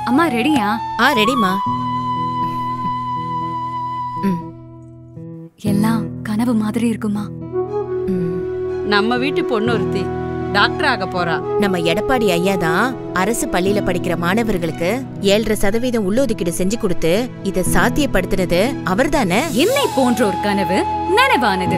அம்மா ரெடியா ஆ ரெடிமா எல்லாம் கனவு மாதிரி இருக்குமா நம்ம வீட்டு பொண்ணு ஒருத்தி டாக்டர் ஆக போறா நம்ம எடப்பாடி ஐயா தான் அரசு பள்ளியில படிக்கிற மாணவர்களுக்கு ஏழரை சதவீதம் உள்ளொதுக்கீடு செஞ்சு கொடுத்து இத சாத்தியப்படுத்தினது அவர்தானே என்னை போன்ற ஒரு கனவு நனவானது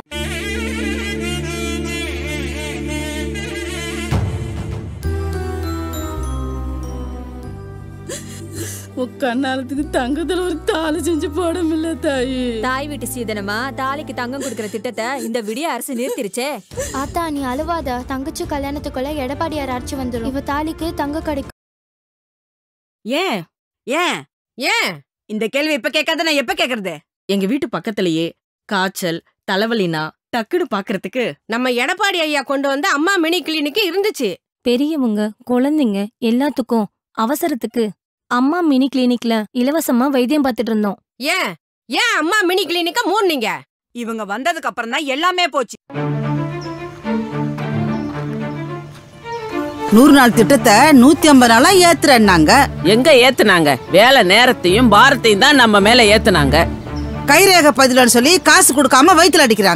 கண்ணாலத்துக்கு தங்கத்துல ஒரு தாலி செஞ்சு போட முடியல தாயி தாய் வீட்டு சீதனமா தாலிக்கு தங்கம் கொடுக்கற திட்டத்தை இந்த விடிய அரசு நிறுத்திருச்சே ஆத்தா நீ அழுவாத தங்கச்சி கல்யாணத்துக்குள்ள எடப்பாடியார் அரைச்சு வந்துடும் இவ தாலிக்கு தங்க கிடைக்கும் ஏன் ஏன் ஏன் இந்த கேள்வி இப்ப கேட்காத நான் எப்ப கேக்குறது எங்க வீட்டு பக்கத்திலேயே காய்ச்சல் தலைவலினா டக்குன்னு பாக்குறதுக்கு நம்ம எடப்பாடி ஐயா கொண்டு வந்த அம்மா மினி கிளினிக் இருந்துச்சு பெரியவங்க குழந்தைங்க எல்லாத்துக்கும் அவசரத்துக்கு அம்மா மினி கிளினிக்ல இலவசமா வைத்தியம் பார்த்துட்டு இருந்தோம் ஏன் ஏன் அம்மா மினி கிளினிக்க மூடுனீங்க இவங்க வந்ததுக்கு அப்புறம் தான் எல்லாமே போச்சு நூறு நாள் திட்டத்தை நூத்தி ஐம்பது நாளா ஏத்துறேன்னாங்க எங்க ஏத்துனாங்க வேலை நேரத்தையும் பாரத்தையும் தான் நம்ம மேல ஏத்துனாங்க கைரேக பதிலன்னு சொல்லி காசு கொடுக்காம வயித்துல அடிக்கிறாங்க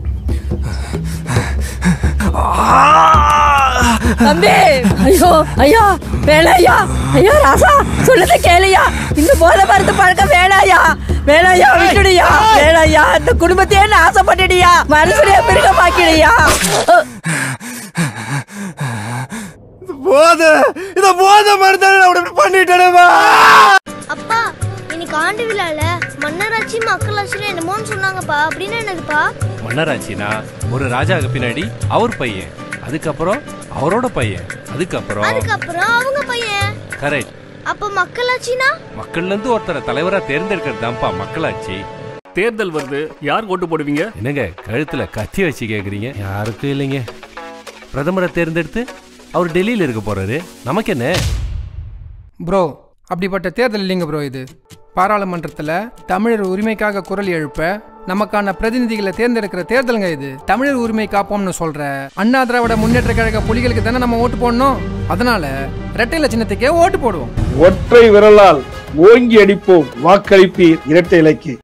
தம்பி ஐயோ ஐயோ வேணாயா ஐயோ ராசா சொல்லத கேளையா இந்த போத மருந்து பழக்கம் வேணாயா வேணாயா விட்டுடுயா வேணாயா இந்த குடும்பத்தையே நாசப்பட்டுடியா மனசுலயே மிருகமாக்கிடுயா போத இத போத மருந்து அப்படி பண்ணிட்டேனேமா அப்பா இன்னைக்கு ஆண்டு விழால மன்னராட்சி மக்களாட்சியில என்னமோன்னு சொன்னாங்கப்பா அப்படின்னு என்னதுப்பா மன்னராட்சினா ஒரு ராஜாவுக்கு பின்னாடி அவர் பையன் அதுக்கப்புறம் அவரோட பையன் அதுக்கப்புறம் அதுக்கப்புறம் அவங்க பையன் கரெக்ட் அப்ப மக்களாட்சினா மக்கள்ல இருந்து ஒருத்தரை தலைவரா தேர்ந்தெடுக்கிறது தான்ப்பா மக்களாட்சி தேர்தல் வருது யார் ஓட்டு போடுவீங்க என்னங்க கழுத்துல கத்தி வச்சு கேக்குறீங்க யாருக்கும் இல்லைங்க பிரதமரை தேர்ந்தெடுத்து அவர் டெல்லியில இருக்க போறாரு நமக்கு என்ன ப்ரோ அப்படிப்பட்ட தேர்தல் இல்லைங்க ப்ரோ இது பாராளுமன்றத்தில் தமிழர் உரிமைக்காக குரல் எழுப்ப நமக்கான பிரதிநிதிகளை தேர்ந்தெடுக்கிற தேர்தலுங்க இது தமிழர் உரிமை காப்போம்னு சொல்ற அண்ணா திராவிட முன்னேற்ற கழக புலிகளுக்கு தானே நம்ம ஓட்டு போடணும் அதனால இரட்டை சின்னத்துக்கே ஓட்டு போடுவோம் ஒற்றை விரலால் ஓங்கி அடிப்போம் வாக்களிப்பீர் இரட்டை இலக்கு